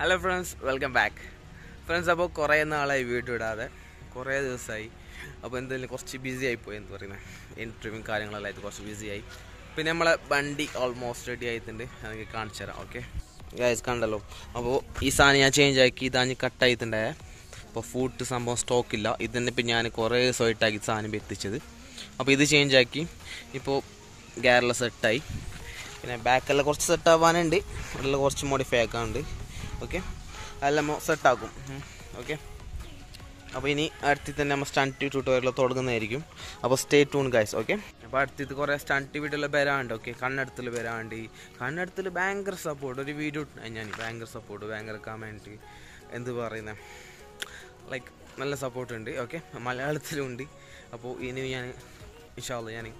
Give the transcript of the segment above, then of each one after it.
hello friends welcome back friends അപ്പോൾ കുറേ നാളായി വീഡിയോ ഇടാതെ കുറേ ദിവസമായി അപ്പോൾ എന്തെങ്കിലും കുറച്ച് ബിസി ആയിപ്പോയി എന്ന് പറയുന്നത് ഇൻ്റർവ്യൂവും കാര്യങ്ങളെല്ലാം ആയിട്ട് കുറച്ച് ബിസി ആയി പിന്നെ നമ്മളെ വണ്ടി ഓൾമോസ്റ്റ് റെഡി ആയിട്ടുണ്ട് എനിക്ക് കാണിച്ചു തരാം ഓക്കെ ഗൈസ് കണ്ടല്ലോ അപ്പോൾ ഈ സാധനം ഞാൻ ചേഞ്ച് ആക്കി ഇതാഞ്ഞ് കട്ടായിട്ടുണ്ടായേ അപ്പോൾ ഫുഡ് സംഭവം സ്റ്റോക്കില്ല ഇത് തന്നെ ഇപ്പം ഞാൻ കുറേ ദിവസമായിട്ടാക്കി സാധനം എത്തിച്ചത് അപ്പോൾ ഇത് ചേഞ്ച് ആക്കി ഇപ്പോൾ ഗിയറെല്ലാം സെറ്റായി പിന്നെ ബാക്കെല്ലാം കുറച്ച് സെറ്റ് ആവാനുണ്ട് എല്ലാം കുറച്ച് മോഡിഫൈ ആക്കാനുണ്ട് ഓക്കെ അതെല്ലാം സെറ്റാക്കും ഓക്കെ അപ്പോൾ ഇനി അടുത്തിൽ തന്നെ നമ്മൾ സ്റ്റണ്ട് ട്യൂട്ടോറിയൽ തുടങ്ങുന്നതായിരിക്കും അപ്പോൾ സ്റ്റേ ട്യൂൺ ഗൈസ് ഓക്കെ അപ്പോൾ അടുത്തത് കുറേ സ്റ്റണ്ട് വീഡിയോയിൽ വരാണ്ട് ഓക്കെ കണ്ണടത്തിൽ വരാണ്ട് കണ്ണടത്തിൽ ഭയങ്കര സപ്പോർട്ട് ഒരു വീഡിയോ ഞാൻ ഭയങ്കര സപ്പോർട്ട് ഭയങ്കര കമൻറ്റ് എന്ത് പറയുന്നത് ലൈക്ക് നല്ല സപ്പോർട്ട് ഉണ്ട് ഓക്കെ മലയാളത്തിലും ഉണ്ട് അപ്പോൾ ഇനി ഞാൻ ഇൻഷാല്ല ഞാൻ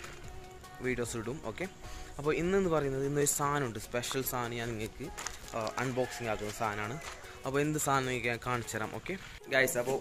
വീഡിയോസ് ഇടും ഓക്കെ അപ്പോൾ ഇന്നെന്ന് പറയുന്നത് ഇന്നൊരു സാധനമുണ്ട് സ്പെഷ്യൽ സാധനം ഞാൻ നിങ്ങൾക്ക് അൺബോക്സിങ് ആക്കുന്ന സാധനമാണ് അപ്പോൾ എന്ത് സാധനം നിങ്ങൾക്ക് ഞാൻ കാണിച്ചു തരാം ഓക്കെ ഗൈസ് അപ്പോൾ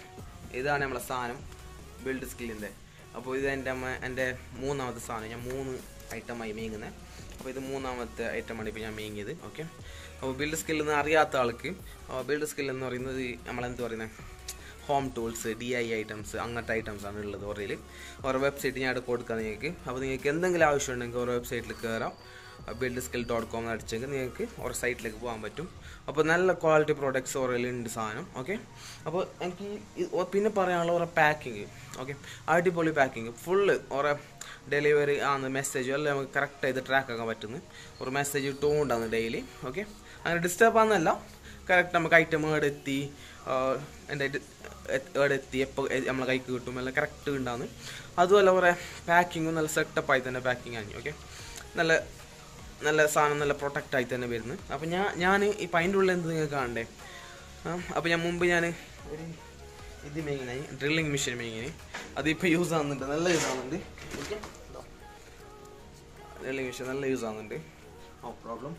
ഇതാണ് നമ്മളെ സാധനം ബിൽഡ് സ്കില്ലിൻ്റെ അപ്പോൾ ഇത് എൻ്റെ അമ്മ എൻ്റെ മൂന്നാമത്തെ സാധനം ഞാൻ മൂന്ന് ഐറ്റമായി മേങ്ങുന്നത് അപ്പോൾ ഇത് മൂന്നാമത്തെ ഐറ്റമാണ് ഇപ്പോൾ ഞാൻ മേങ്ങിയത് ഓക്കെ അപ്പോൾ ബിൽഡ് സ്കിൽ എന്ന് അറിയാത്ത ആൾക്ക് ബിൽഡ് സ്കിൽ എന്ന് പറയുന്നത് നമ്മളെന്ത് പറയുന്നത് home tools D I items അങ്ങനത്തെ ഐറ്റംസ് ആണ് ഉള്ളത് ഓരയിൽ ഓരോ വെബ്സൈറ്റ് ഞാൻ അവിടെ കൊടുക്കാം നിങ്ങൾക്ക് അപ്പോൾ നിങ്ങൾക്ക് എന്തെങ്കിലും ആവശ്യമുണ്ടെങ്കിൽ ഓരോ വെബ്സൈറ്റിൽ കയറാം ബിൽഡ് സ്കിൽ ഡോട്ട് കോം അടിച്ചെങ്കിൽ നിങ്ങൾക്ക് ഓരോ സൈറ്റിലേക്ക് പോകാൻ പറ്റും അപ്പോൾ നല്ല ക്വാളിറ്റി പ്രോഡക്റ്റ്സ് ഓരോ ഉണ്ട് സാധനം ഓക്കെ അപ്പോൾ എനിക്ക് ഈ- ഓ- പിന്നെ പറയാനുള്ള ഓരോ പാക്കിങ് ഓക്കെ അടിപൊളി പാക്കിങ് ഫുള്ള് ഓരോ ഡെലിവറി ആണ് മെസ്സേജ് എല്ലാം നമുക്ക് കറക്റ്റ് ചെയ്ത് ട്രാക്ക് ആക്കാൻ പറ്റുന്നു ഒരു മെസ്സേജ് ഇട്ടുകൊണ്ടാണ് ഡെയിലി ഓക്കെ അങ്ങനെ ഡിസ്റ്റർബ് ആണെന്നല്ല കറക്റ്റ് നമുക്ക് ഐറ്റം ഏടെ എത്തി എൻ്റെ ഏടെ എത്തി എപ്പോൾ നമ്മളെ കൈക്ക് കിട്ടും എല്ലാം കറക്റ്റ് ഉണ്ടാകുന്നു അതുപോലെ കുറേ പാക്കിങ്ങും നല്ല സെറ്റപ്പായി തന്നെ പാക്കിങ് ആണ് ഓക്കെ നല്ല നല്ല സാധനം നല്ല പ്രൊട്ടക്റ്റ് ആയി തന്നെ വരുന്നു അപ്പം ഞാൻ ഞാൻ ഈ പൈൻ്റെ ഉള്ളിൽ എന്ത് നിങ്ങൾക്ക് കാണണ്ടേ അപ്പോൾ ഞാൻ മുമ്പ് ഞാൻ ഒരു ഇത് മേങ്ങിനായി ഡ്രില്ലിങ് മെഷീൻ മേങ്ങിന് അതിപ്പോൾ യൂസ് ആവുന്നുണ്ട് നല്ല യൂസ് ആവുന്നുണ്ട് ഓക്കെ ഡ്രില്ലിങ് മെഷീൻ നല്ല യൂസ് ആവുന്നുണ്ട് നോ പ്രോബ്ലം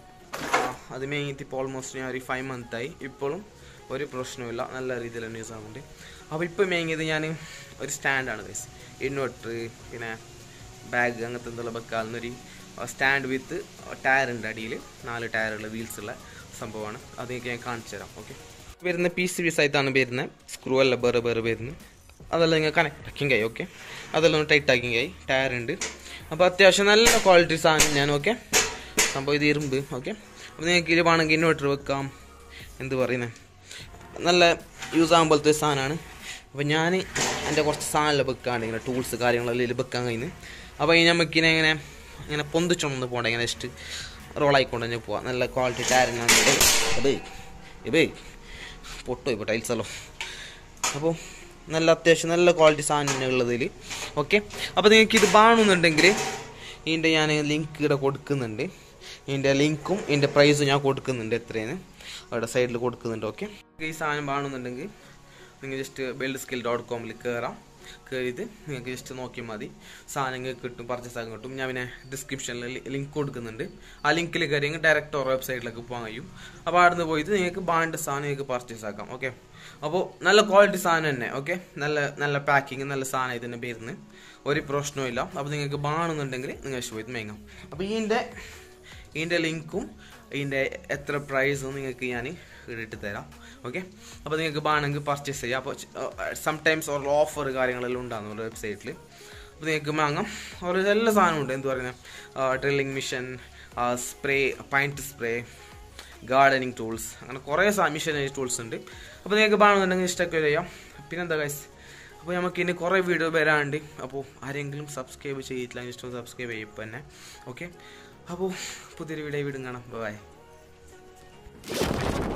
അത് മേങ്ങിയിട്ട് ഇപ്പോൾ ഓൾമോസ്റ്റ് ഞാൻ ഒരു ഫൈവ് മന്ത് ആയി ഇപ്പോഴും ഒരു പ്രശ്നവുമില്ല നല്ല രീതിയിൽ തന്നെ യൂസ് ആവുന്നുണ്ട് അപ്പോൾ ഇപ്പോൾ മേങ്ങിയത് ഞാൻ ഒരു സ്റ്റാൻഡാണ് ഗൈസ് ഇൻവെർട്ടർ പിന്നെ ബാഗ് അങ്ങനത്തെ എന്തെല്ലാം വെക്കാവുന്നൊരു സ്റ്റാൻഡ് വിത്ത് ടയർ ഉണ്ട് അടിയിൽ നാല് ടയറുള്ള വീൽസ് ഉള്ള സംഭവമാണ് അതൊക്കെ ഞാൻ കാണിച്ചു തരാം ഓക്കെ വരുന്ന പീസ് പീസ് ആയിട്ടാണ് വരുന്നത് സ്ക്രൂ എല്ലാം വേറെ വേറെ വരുന്നത് അതെല്ലാം നിങ്ങൾ കണക്ട് ആക്കിയും കൈ ഓക്കെ അതെല്ലാം ഒന്ന് ടൈറ്റ് ആക്കിയും കൈ ടയർ ഉണ്ട് അപ്പോൾ അത്യാവശ്യം നല്ല ക്വാളിറ്റി സാധനം ഞാൻ ഓക്കെ സംഭവം ഇത് ഇരുമ്പ് ഓക്കെ അപ്പോൾ നിങ്ങൾക്ക് ഇത് വേണമെങ്കിൽ ഇൻവെർട്ടർ വെക്കാം എന്ത് പറയുന്നത് നല്ല യൂസ് ആകാൻ പോലത്തെ സാധനമാണ് അപ്പോൾ ഞാൻ എൻ്റെ കുറച്ച് സാധനമെല്ലാം വെക്കാണ്ട് ഇങ്ങനെ ടൂൾസ് കാര്യങ്ങളെല്ലാം ഇതിൽ വെക്കാൻ കഴിയുന്നു അപ്പോൾ ഈ നമുക്കിനെ ഇങ്ങനെ ഇങ്ങനെ പൊന്തിച്ചൊന്ന് പോകണ്ട ഇങ്ങനെ ജസ്റ്റ് റോളായിക്കൊണ്ട് തന്നെ പോവാം നല്ല ക്വാളിറ്റി ടയറിനാണ് ഇതേ ഇതേ പൊട്ടോ ഇപ്പോൾ ടൈൽസല്ലോ അപ്പോൾ നല്ല അത്യാവശ്യം നല്ല ക്വാളിറ്റി സാധനം ഉള്ളതിൽ ഓക്കെ അപ്പോൾ നിങ്ങൾക്ക് ഇത് വേണമെന്നുണ്ടെങ്കിൽ ഇതിൻ്റെ ഞാൻ ലിങ്ക് ഇവിടെ കൊടുക്കുന്നുണ്ട് ഇതിൻ്റെ ലിങ്കും ഇതിൻ്റെ പ്രൈസും ഞാൻ കൊടുക്കുന്നുണ്ട് എത്രയാണ് അവിടെ സൈഡിൽ കൊടുക്കുന്നുണ്ട് ഓക്കെ ഈ സാധനം വേണമെന്നുണ്ടെങ്കിൽ നിങ്ങൾ ജസ്റ്റ് ബിൽഡ് സ്കിൽ ഡോട്ട് കോമിൽ കയറാം കയറിയിട്ട് നിങ്ങൾക്ക് ജസ്റ്റ് നോക്കിയാൽ മതി സാധനങ്ങൾ കിട്ടും പർച്ചേസ് ആക്കാൻ കിട്ടും ഞാൻ പിന്നെ ഡിസ്ക്രിപ്ഷനിൽ ലിങ്ക് കൊടുക്കുന്നുണ്ട് ആ ലിങ്കിൽ കയറി ഡയറക്റ്റ് ഓരോ വെബ്സൈറ്റിലേക്ക് പോകാൻ കഴിയും അപ്പോൾ അവിടെ നിന്ന് പോയിട്ട് നിങ്ങൾക്ക് വേണ്ട സാധനം നിങ്ങൾക്ക് പർച്ചേസ് ആക്കാം ഓക്കെ അപ്പോൾ നല്ല ക്വാളിറ്റി സാധനം തന്നെ ഓക്കെ നല്ല നല്ല പാക്കിങ് നല്ല സാധനം ഇതിൻ്റെ പേരുന്ന് ഒരു പ്രശ്നവും ഇല്ല അപ്പോൾ നിങ്ങൾക്ക് വേണമെന്നുണ്ടെങ്കിൽ നിങ്ങൾ പോയിട്ട് മേങ്ങാം അപ്പോൾ ഇതിൻ്റെ ഇതിൻ്റെ ലിങ്കും ഇതിൻ്റെ എത്ര പ്രൈസും നിങ്ങൾക്ക് ഞാൻ ഇട്ട് തരാം ഓക്കെ അപ്പോൾ നിങ്ങൾക്ക് വേണമെങ്കിൽ പർച്ചേസ് ചെയ്യാം അപ്പോൾ സംടൈംസ് ഓരോ ഓഫർ കാര്യങ്ങളെല്ലാം ഉണ്ടാകുന്നു ഒരു വെബ്സൈറ്റിൽ അപ്പോൾ നിങ്ങൾക്ക് വാങ്ങാം ഒരു എല്ലാ സാധനമുണ്ട് എന്ത് പറയുന്നത് drilling machine spray paint spray gardening tools അങ്ങനെ കുറേ മിഷനറി ടൂൾസ് ഉണ്ട് അപ്പോൾ നിങ്ങൾക്ക് വേണമെന്നുണ്ടെങ്കിൽ ഇഷ്ടമൊക്കെ ചെയ്യാം പിന്നെന്താ ഗൈസ് അപ്പോൾ നമുക്ക് ഇനി കുറേ വീഡിയോ വരാണ്ട് അപ്പോൾ ആരെങ്കിലും സബ്സ്ക്രൈബ് ചെയ്തിട്ടില്ല ഇഷ്ടം സബ്സ്ക്രൈബ് ചെയ്യും ഇപ്പം തന്നെ ഓക്കെ അപ്പോൾ പുതിയൊരു വീഡിയോ വീടും കാണാം ബൈ